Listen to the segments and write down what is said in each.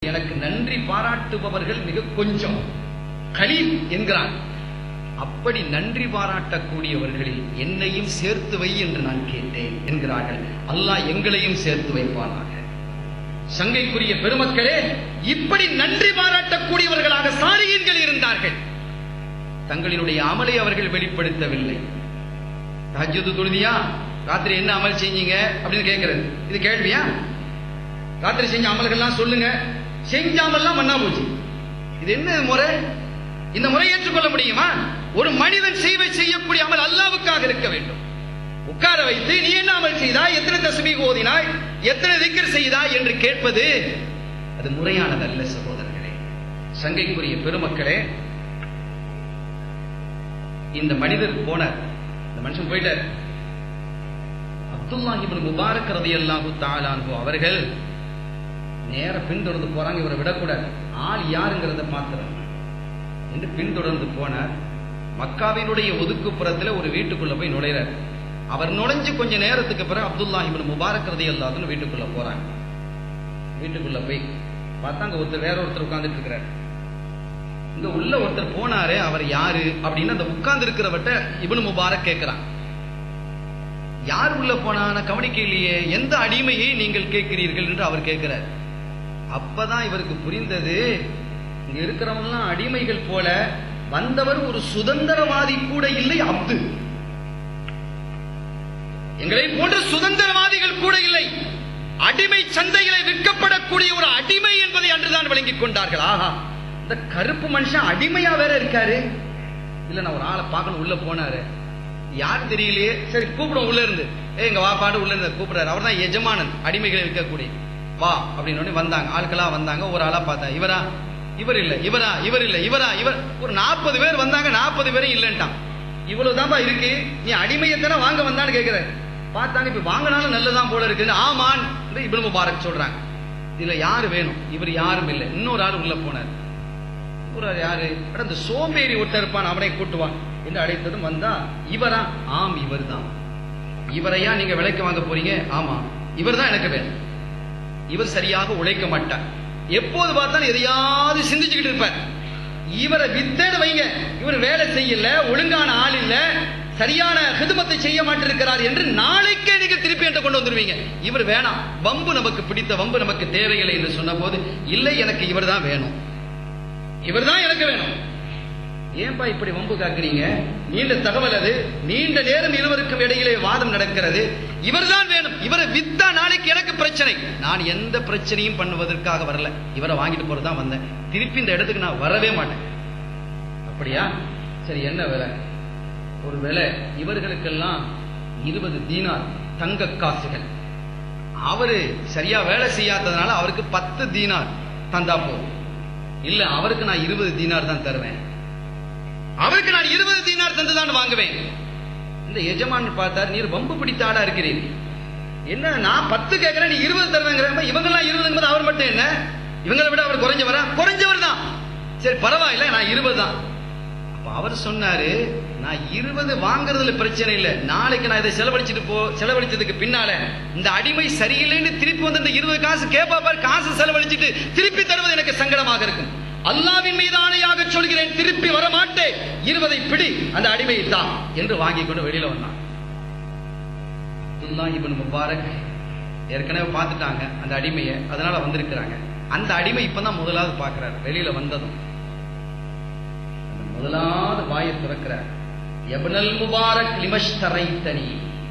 எனக்கு நன்றி பாராட்டுபவர்கள் மிக கொஞ்சம் கலீல் என்கிறான் அப்படி நன்றி பாராட்டக்கூடியவர்களில் என்னையும் சேர்த்து வை என்று நான் கேட்டேன் என்கிறார்கள் அல்லாஹ் எங்களையும் சேர்த்து வைப்பானாக சங்கைக்குரிய பெருமக்களே இப்படி நன்றி பாராட்டக்கூடியவர்களாக சாலியன்கள் இருந்தார்கள் தங்களினுடைய அமலை அவர்கள் வெளிப்படுத்தவில்லை தஹஜ்ஜுது தொழுதியா ராத்திரி என்ன அமல் செஞ்சீங்க அப்படின்னு கேட்கிறது இது கேள்வியா ராத்திரி செஞ்ச அமல்கள்லாம் சொல்லுங்க செஞ்ச அமல்லாம் மண்ணா போச்சு இது என்ன முறை இந்த முறை ஏற்றுக்கொள்ள முடியுமா ஒரு மனிதன் செய்வை செய்யக்கூடிய அமல் அல்லாவுக்காக இருக்க வேண்டும் உட்கார வைத்து நீ என்ன அமல் செய்தாய் எத்தனை தஸ்மீக் ஓதினாய் எத்தனை திக்கர் செய்தாய் என்று கேட்பது அது முறையானதல்ல சகோதரர்களே சங்கைக்குரிய பெருமக்களே இந்த மனிதர் போனார் இந்த மனுஷன் போயிட்டார் அப்துல்லா இப்னு முபாரக் ரலியல்லாஹு தஆலா அன்ஹு அவர்கள் நேர பின்தொடர்ந்து போறாங்க இவரை விடக்கூடாது ஆள் யாருங்கிறத மாத்திரம் என்று பின்தொடர்ந்து போனார் மக்காவினுடைய ஒதுக்குப்புறத்துல ஒரு வீட்டுக்குள்ள போய் நுழைறார் அவர் நுழைஞ்சு கொஞ்ச நேரத்துக்கு பிறகு அப்துல்லா இப்னு முபாரக் ரலியல்லாஹு வீட்டுக்குள்ள போறாங்க வீட்டுக்குள்ள போய் பார்த்தா அங்க ஒருத்தர் வேற ஒருத்தர் உட்கார்ந்துட்டு இருக்கிறார் இங்க உள்ள ஒருத்தர் போனாரு அவர் யாரு அப்படின்னு அந்த உட்கார்ந்து இருக்கிறவட்ட இப்னு முபாரக் கேட்கிறான் யார் உள்ள போனான கவனிக்கலையே எந்த அடிமையை நீங்கள் கேட்கிறீர்கள் என்று அவர் கேட்கிறார் அப்பதான் இவருக்கு புரிந்தது இங்க இருக்கிறவங்கலாம் அடிமைகள் போல வந்தவர் ஒரு சுதந்திரவாதி கூட இல்லை அப்து எங்களை போன்ற சுதந்திரவாதிகள் கூட இல்லை அடிமை சந்தைகளை விற்கப்படக்கூடிய ஒரு அடிமை என்பதை அன்றுதான் விளங்கிக் கொண்டார்கள் ஆஹா இந்த கருப்பு மனுஷன் அடிமையா வேற இருக்காரு இல்ல நான் ஒரு ஆளை பார்க்கணும் உள்ள போனாரு யார் தெரியலையே சரி கூப்பிடும் உள்ள இருந்து ஏ எங்க வாப்பாடு உள்ள இருந்து கூப்பிடுறாரு அவர் தான் எஜமானன் அடிமைகளை விற்கக்கூடிய வா அப்படின்னு உடனே வந்தாங்க ஆட்களா வந்தாங்க ஒரு ஆளா பார்த்தா இவரா இவர் இல்ல இவரா இவர் இல்ல இவரா இவர் ஒரு நாற்பது பேர் வந்தாங்க நாற்பது பேரும் இல்லன்ட்டான் இவ்வளவுதான்பா இருக்கு நீ அடிமையத்தானே வாங்க வந்தான்னு கேக்குற பார்த்தாங்க இப்ப வாங்கினாலும் நல்லதான் போல இருக்கு ஆமான் இப்னு முபாரக் சொல்றாங்க இதுல யாரு வேணும் இவர் யாரும் இல்லை இன்னொரு ஆள் உள்ள போனார் ஒரு யாரு அட, இந்த சோம்பேறி ஒருத்தர் இருப்பான் அவனை கூட்டுவான் என்று அழைத்ததும் வந்தா இவரா ஆம் இவர்தான் இவரையா நீங்க விலைக்கு வாங்க போறீங்க ஆமா இவர்தான் எனக்கு வேணும் இவர் சரியாக உழைக்க மாட்டார் எப்போது பார்த்தாலும் எதையாவது சிந்திச்சுக்கிட்டு இருப்பார் இவரை வித்தேடு வைங்க இவர் வேலை செய்யல ஒழுங்கான ஆள் இல்ல சரியான ஹிதுமத்தை செய்ய மாட்டிருக்கிறார் என்று நாளைக்கே நீங்க திருப்பி என்கிட்ட கொண்டு வந்துருவீங்க இவர் வேணாம் வம்பு நமக்கு பிடித்த வம்பு நமக்கு தேவையில்லை என்று சொன்ன போது இல்லை எனக்கு இவர் தான் வேணும் இவர்தான் எனக்கு வேணும் ஏன்பா இப்படி வம்பு காக்குறீங்க நீண்ட தகவல் அது நீண்ட நேரம் இருவருக்கும் இடையிலே வாதம் நடக்கிறது இவர்தான் வேணும் இவரை வித்தா நாளைக்கு எனக்கு பிரச்சனை நான் எந்த பிரச்சனையும் பண்ணுவதற்காக வரல இவரை வாங்கிட்டு போறதுதான் வந்தேன் திருப்பி இந்த இடத்துக்கு நான் வரவே மாட்டேன் அப்படியா சரி என்ன விலை ஒரு விலை இவர்களுக்கெல்லாம் இருபது தீனார் தங்க காசுகள் அவரு சரியா வேலை செய்யாததுனால அவருக்கு பத்து தீனார் தந்தா போதும் இல்ல அவருக்கு நான் இருபது தீனார் தான் தருவேன் அவருக்கு நான் இருபது தீனார் தந்துதான் வாங்குவேன் இந்த எஜமான் பார்த்தார் நீர் வம்பு பிடித்த ஆளா இருக்கிறீர் என்ன நான் பத்து கேட்கிறேன் நீ இருபது தருவேங்கிற இவங்கெல்லாம் இருபதுங்கிறது அவர் மட்டும் என்ன இவங்களை விட அவர் குறைஞ்சவரா குறைஞ்சவர் தான் சரி பரவாயில்ல நான் இருபது தான் அப்ப அவர் சொன்னாரு நான் இருபது வாங்குறதுல பிரச்சனை இல்லை நாளைக்கு நான் இதை செலவழிச்சிட்டு போ செலவழிச்சதுக்கு பின்னால இந்த அடிமை சரியில்லைன்னு திருப்பி வந்து இந்த இருபது காசு கேப்பா பாரு காசு செலவழிச்சிட்டு திருப்பி தருவது எனக்கு சங்கடமாக இருக்கும் அல்லாவின் மீது ஆணையாக சொல்கிறேன் திருப்பி வர மாட்டேன் இருபதை பிடி அந்த அடிமையை தான் என்று வாங்கி கொண்டு வெளியில வந்தான் அப்துல்லா இப்னு முபாரக் ஏற்கனவே பார்த்துட்டாங்க அந்த அடிமையை அதனால வந்திருக்கிறாங்க அந்த அடிமை இப்பதான் முதலாவது பார்க்கிறார் வெளியில வந்ததும் அந்த முதலாவது வாயை திறக்கிறார் எபனல் முபாரக் லிமஷ்தரைத்தனி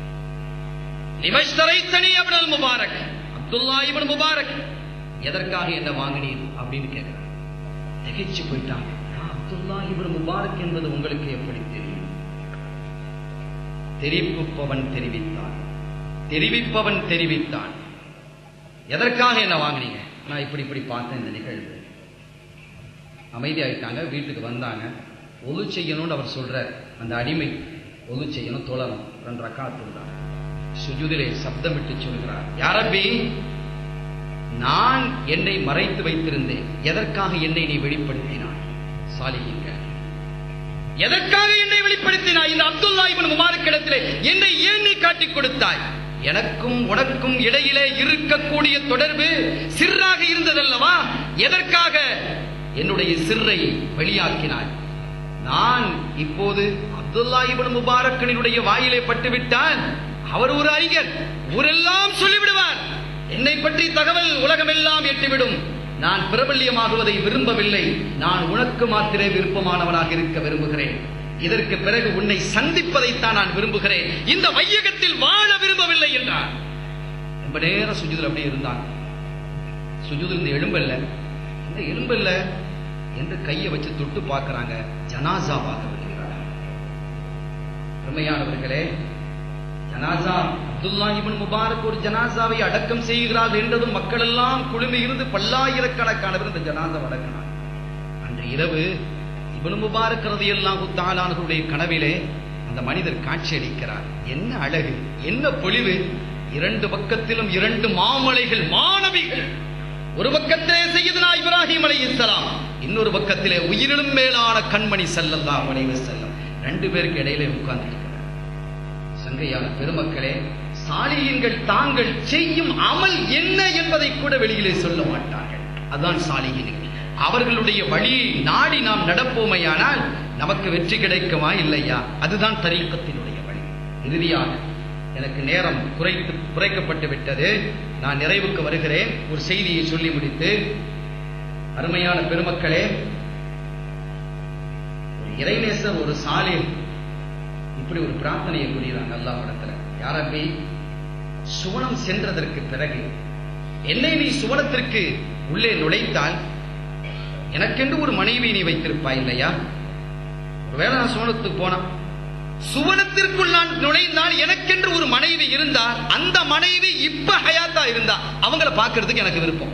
லிமஷ்தரைத்தனி எபனல் முபாரக் அப்துல்லா இப்னு முபாரக் எதற்காக என்ன வாங்கினீர் அப்படின்னு கேட்கிறார் திகைச்சு போயிட்டாங்க "ஆ, அப்துல்லா இப்னு முபாரக் என்பது உங்களுக்கு எப்படி தெரியும் தெரிவிப்பவன் தெரிவித்தான் தெரிவிப்பவன் தெரிவித்தான் எதற்காக என்ன வாங்குனீங்க நான் இப்படி இப்படி பார்த்தேன் இந்த நிகழ்வு அமைதியாயிட்டாங்க வீட்டுக்கு வந்தாங்க ஒலு செய்யணும்னு அவர் சொல்றார் அந்த அடிமை ஒலு செய்யணும் தொழணும் ரெண்டு ரக்கா தொழுதாங்க சுஜுதிலே சப்தமிட்டு சொல்கிறார் யாரப்பி நான் என்னை மறைத்து வைத்திருந்தேன் எதற்காக என்னை நீ வெளிப்படுத்தினாய் சாலிகிங்க எதற்காக என்னை வெளிப்படுத்தினாய் இந்த அப்துல்லா இப்னு முபாரக் இடத்திலே என்னை ஏன் நீ காட்டிக் கொடுத்தாய் எனக்கும் உனக்கும் இடையிலே இருக்கக்கூடிய தொடர்பு சிறாக இருந்ததல்லவா எதற்காக என்னுடைய சிறை வெளியாக்கினாய் நான் இப்போது அப்துல்லா இப்னு முபாரக்கனினுடைய வாயிலே பட்டுவிட்டால் அவர் ஒரு அறிஞர் ஊரெல்லாம் சொல்லிவிடுவார் என்னை பற்றி தகவல் உலகமெல்லாம் எட்டிவிடும் நான் பிரபல்யமாகுவதை விரும்பவில்லை நான் உனக்கு மாத்திரே விருப்பமானவனாக இருக்க விரும்புகிறேன் இதற்கு பிறகு உன்னை சந்திப்பதைத்தான் நான் விரும்புகிறேன் இந்த வையகத்தில் வாழ விரும்பவில்லை என்றார் ரொம்ப நேரம் சுஜூதில் அப்படியே இருந்தாங்க சுஜூதில் இந்த எலும்பல்ல இந்த எலும்பல்ல என்று கையை வச்சு தொட்டு பார்க்கறாங்க ஜனாசாவாக விடுகிறார் உண்மையானவர்களே ஜனாசா அப்துல்லா இப்னு முபாரக் ஒரு ஜனாசாவை அடக்கம் செய்கிறார் என்றதும் மக்கள் எல்லாம் குழுமி இருந்து பல்லாயிரக்கணக்கானவர் இந்த ஜனாசா அடக்கினார் அன்று இரவு இப்னு முபாரக் ரலியல்லாஹு தஆலானுடைய கனவிலே அந்த மனிதர் காட்சியளிக்கிறார் என்ன அழகு என்ன பொலிவு இரண்டு பக்கத்திலும் இரண்டு மாமலைகள் மாணவிகள் ஒரு பக்கத்திலே செய்யதுனா இப்ராஹிம் அலைஹிஸ்ஸலாம் இன்னொரு பக்கத்திலே உயிரிலும் மேலான கண்மணி ஸல்லல்லாஹு அலைஹி வஸல்லம் ரெண்டு பேருக்கு இடையிலே உட்கார்ந்திருக்கிறார் சங்கையான பெருமக்களே சாலிகங்கள் தாங்கள் செய்யும் அமல் என்ன என்பதை கூட வெளியிலே சொல்ல மாட்டார்கள் அதுதான் சாலிகின்கள் அவர்களுடைய வழியை நாடி நாம் நடப்போமையானால் நமக்கு வெற்றி கிடைக்குமா இல்லையா அதுதான் தரீக்கத்தினுடைய வழி இறுதியாக எனக்கு நேரம் குறைத்து குறைக்கப்பட்டு விட்டது நான் நிறைவுக்கு வருகிறேன் ஒரு செய்தியை சொல்லி முடித்து அருமையான பெருமக்களே ஒரு இறைநேசர் ஒரு சாலை இப்படி ஒரு பிரார்த்தனையை புரியுறாங்க அல்லாஹ்விடத்துல யாரப்பி சுவனம் சென்றதற்கு பிறகு என்னை நீ சுவனத்திற்கு உள்ளே நுழைத்தால் எனக்கென்று ஒரு மனைவி நீ வைத்திருப்பாய் இல்லையா ஒருவேளை நான் சுவனத்துக்கு போனா சுவனத்திற்குள் நான் நுழைந்தால் எனக்கென்று ஒரு மனைவி இருந்தால் அந்த மனைவி இப்ப ஹயாத்தா இருந்தா அவங்கள பார்க்கிறதுக்கு எனக்கு விருப்பம்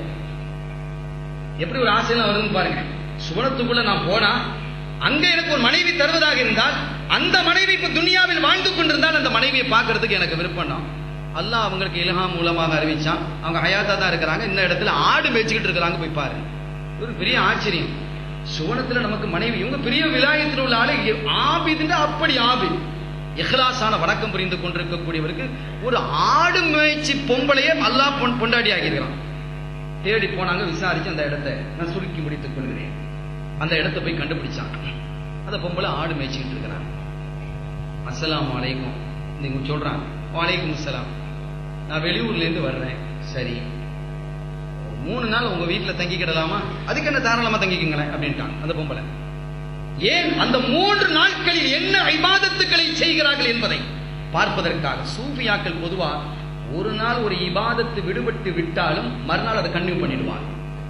எப்படி ஒரு ஆசையெல்லாம் வருதுன்னு பாருங்க சுவனத்துக்குள்ள நான் போனா அங்க எனக்கு ஒரு மனைவி தருவதாக இருந்தால் அந்த மனைவி இப்ப துனியாவில் வாழ்ந்து கொண்டிருந்தால் அந்த மனைவியை பார்க்கிறதுக்கு எனக்கு விருப்பம் தான் அல்லாஹ் அவங்களுக்கு இலஹாம் மூலமாக அறிவிச்சான் அவங்க ஹயாத்தா தான் இருக்கிறாங்க இந்த இடத்துல ஆடு மேய்ச்சிக்கிட்டு இருக்கிறாங்க போய் பாருங்க ஒரு பெரிய ஆச்சரியம் சுவனத்துல நமக்கு மனைவி இவங்க பெரிய விலாயத்தில் உள்ள ஆளு ஆபிதுன்னா அப்படி ஆபி இஹ்லாசான வணக்கம் புரிந்து கொண்டிருக்கக்கூடியவருக்கு ஒரு ஆடு மேய்ச்சி பொம்பளையே அல்லாஹ் பொன் பொண்டாடி ஆகியிருக்கிறான் தேடி போனாங்க விசாரிச்சு அந்த இடத்தை நான் சுருக்கி முடித்துக் கொள்கிறேன் அந்த இடத்தை போய் கண்டுபிடிச்சான் அந்த பொம்பளை ஆடு மேய்ச்சிக்கிட்டு இருக்கிறான் அஸ்ஸலாமு அலைக்கும் நீங்க சொல்றாங்க வலைக்கும் அஸ்ஸலாம் நான் வெளியூர்ல இருந்து வர்றேன் சரி ஒரு மூணு நாள் உங்க வீட்டுல தங்கிக்கிடலாமா அதுக்கு என்ன தாராளமா தங்கிக்கங்களேன் அப்படின்ட்டான் அந்த பொம்பளை ஏன் அந்த மூன்று நாட்களில் என்ன இபாதத்துக்களை செய்கிறார்கள் என்பதை பார்ப்பதற்காக சூஃபியாக்கள் பொதுவா ஒரு நாள் ஒரு இபாதத்து விடுபட்டு விட்டாலும் மறுநாள் அதை கண்டினியூ பண்ணிடுவாங்க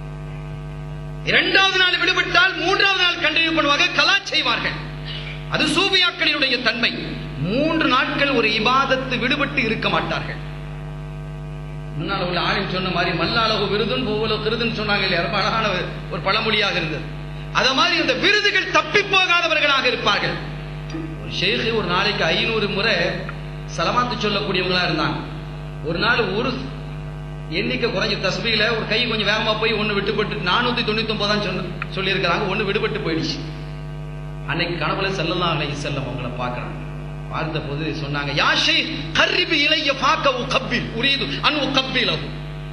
இரண்டாவது நாள் விடுபட்டால் மூன்றாவது நாள் கண்டினியூ பண்ணுவாங்க கலா செய்வார்கள் அது சூபியாக்களினுடைய தன்மை மூன்று நாட்கள் ஒரு இபாதத்து விடுபட்டு இருக்க மாட்டார்கள் முன்னால் உள்ள ஆளும் சொன்ன மாதிரி மல்லாளவு விருதும் ஒவ்வொரு விருதுன்னு சொன்னாங்க இல்லையா ரொம்ப அழகான ஒரு- ஒரு பழமொழியாக இருந்தது அத மாதிரி அந்த விருதுகள் தப்பி போகாதவர்களாக இருப்பார்கள் ஒரு ஷேഖ് ஒரு நாளைக்கு ஐநூறு முறை சலமாத்து சொல்லக்கூடியவங்களா இருந்தாங்க ஒரு நாள் ஒரு எண்ணிக்கை குறைஞ்ச தஸ்பீல ஒரு கை கொஞ்சம் வேகமா போய் ஒன்னு விட்டுப்பட்டு நானூத்தி தொண்ணூத்தி ஒன்பதான் சொன்ன சொல்லியிருக்கிறாங்க ஒன்னு விடுபட்டு போயிடுச்சு அன்னைக்கு கனவுல செல்லலாம் அன்னைக்கு செல்லம் அவங்கள பார்க்கறாங்க பார்த்த போது சொன்னாங்க யாஷை கர்ரிபி இளைய பாக்க கப்பில் உரியது அன் கப்பிலகு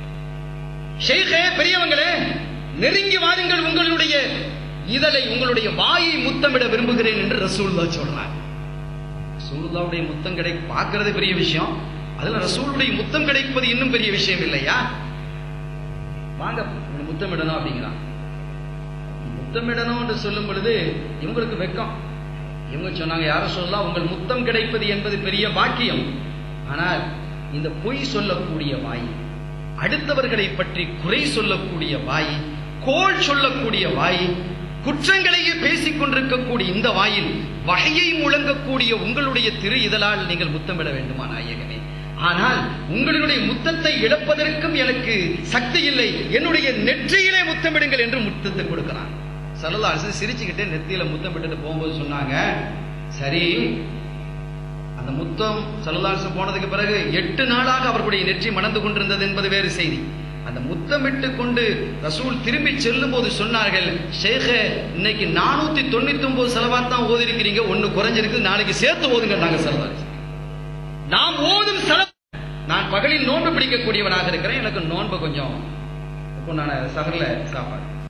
ஷேഖே பெரியவங்களே நெருங்கி வாருங்கள் உங்களுடைய இதழை உங்களுடைய வாயை முத்தமிட விரும்புகிறேன் என்று ரசூலுல்லா சொல்றாங்க ரசூலுல்லாவுடைய முத்தம் கிடை பார்க்கறது பெரிய விஷயம் அதுல ரசூலுடைய முத்தம் கிடைப்பது இன்னும் பெரிய விஷயம் இல்லையா வாங்க உன்னை முத்தமிடணும் அப்படிங்கிறான் முத்தமிடணும் என்று சொல்லும் பொழுது இவங்களுக்கு வெக்கம் இவங்க சொன்னாங்க யாரும் சொல்லலாம் உங்கள் முத்தம் கிடைப்பது என்பது பெரிய பாக்கியம் ஆனால் இந்த பொய் சொல்லக்கூடிய வாய் அடுத்தவர்களை பற்றி குறை சொல்லக்கூடிய வாய் கோள் சொல்லக்கூடிய வாய் குற்றங்களையே பேசிக் கொண்டிருக்கக்கூடிய இந்த வாயில் வகையை முழங்கக்கூடிய உங்களுடைய திரு இதழால் நீங்கள் முத்தமிட வேண்டுமா நாயகனே ஆனால் உங்களுடைய முத்தத்தை இழப்பதற்கும் எனக்கு சக்தி இல்லை என்னுடைய நெற்றியிலே முத்தமிடுங்கள் என்று முத்தத்தை கொடுக்கிறான் சல்லல்லா அரசு சிரிச்சுக்கிட்டே நெத்தியில முத்தமிட்டு போகும்போது சொன்னாங்க சரி அந்த முத்தம் சல்லல்லாசம் போனதுக்கு பிறகு எட்டு நாளாக அவர்களுடைய நெற்றி மணந்து கொண்டிருந்தது என்பது வேறு செய்தி அந்த முத்தமிட்டு கொண்டு ரசூல் திரும்பி செல்லும் போது சொன்னார்கள் ஷேக இன்னைக்கு நானூத்தி தொண்ணூத்தி ஒன்பது செலவாத் தான் ஓதி இருக்கிறீங்க ஒண்ணு குறைஞ்சிருக்கு நாளைக்கு சேர்த்து ஓதுங்க நாங்க செலவாச்சு நாம் ஓதும் செலவு நான் பகலில் நோன்பு பிடிக்கக்கூடியவனாக இருக்கிறேன் எனக்கு நோன்பு கொஞ்சம் உண்டான சகரில் சாப்பாடு